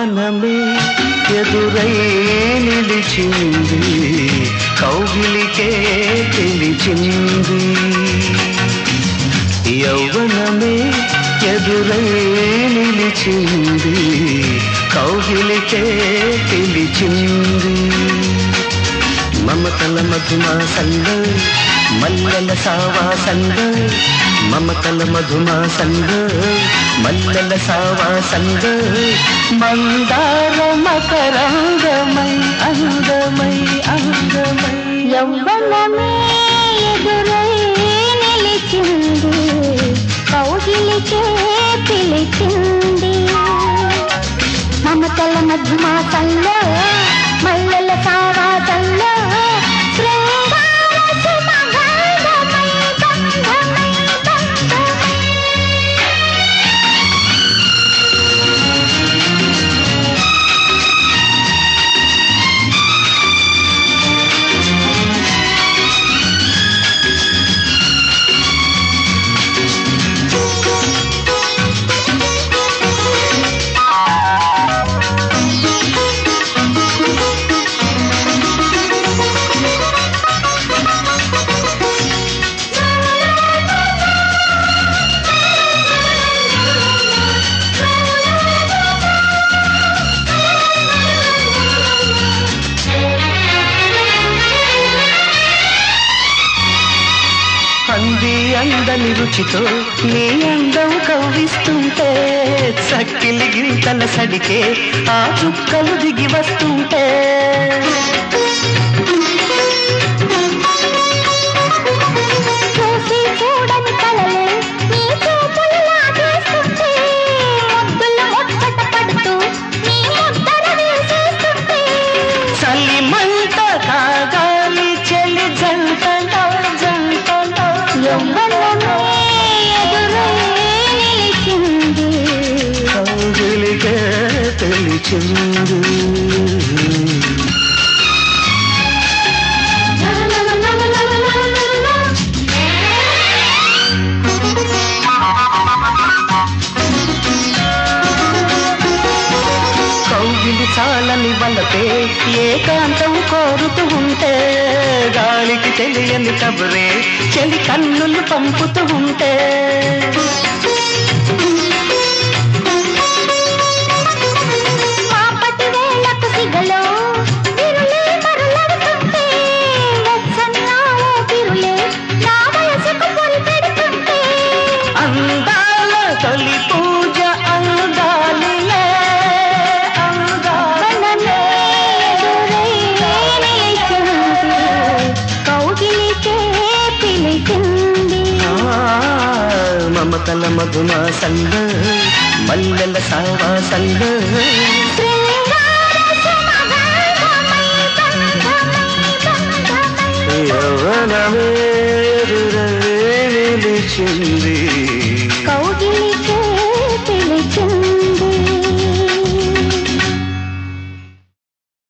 యవ్వనమే ఎదురై నిలిచింది కౌగిలికే పిలిచింది యవ్వనమే ఎదురై నిలిచింది కౌగిలికే పిలిచింది మమతల మధుమాసంలో మల్లెల సావాసంలో మమతల మధుమాసంలో మల్లెల సావాసంలో మందార మకరంగమై అందమై అందమై యవ్వనమే ఎదురై నిలిచింది కౌగిలికే పిలిచింది మమతల మధుమాసంలో మల్లెల సావాసంలో శృంగార సుమగంధమై బంధమై బంధమై అంది అందని రుచితో నీ అందం కవ్విస్తుంటే చక్కిలి గింతల సడికే ఆ చుక్కలు దిగి వస్తుంటే చూసి చూడని కలలే నీ చూపులు లాగేస్తుంటే ముద్దులు ముచ్చట పడుతూ నీ ముద్దర వేసేస్తుంటే చలి మంట కాగాలి చెలి జంటలో జంటలో యవ్వనమే ఎదురై నిలిచింది కౌగిలికే తెలిచింది కౌగిలి చాలని వలపే ఏకాంతం కోరుతూ ఉంటే గాలికి తెలియని కబురే చెలి కన్నులు పంపుతూ ఉంటే మాపటి వేళకు సిగలో విరులే మరులడుతుంటే వెచ్చని ఆ ఊపిరులే నా వయసుకు పొరి పెడుతుంటే అందాల తొలి పూజ అందాలిలే అందాలనే యవ్వనమే ఎదురై నిలిచింది కౌగిలికే పిలిచింది ఆ, మమతల మధుమాసంలో మల్లెల సావాసంలో శృంగార సుమగంధమై బంధమై బంధమై యవ్వనమే ఎదురై నిలిచింది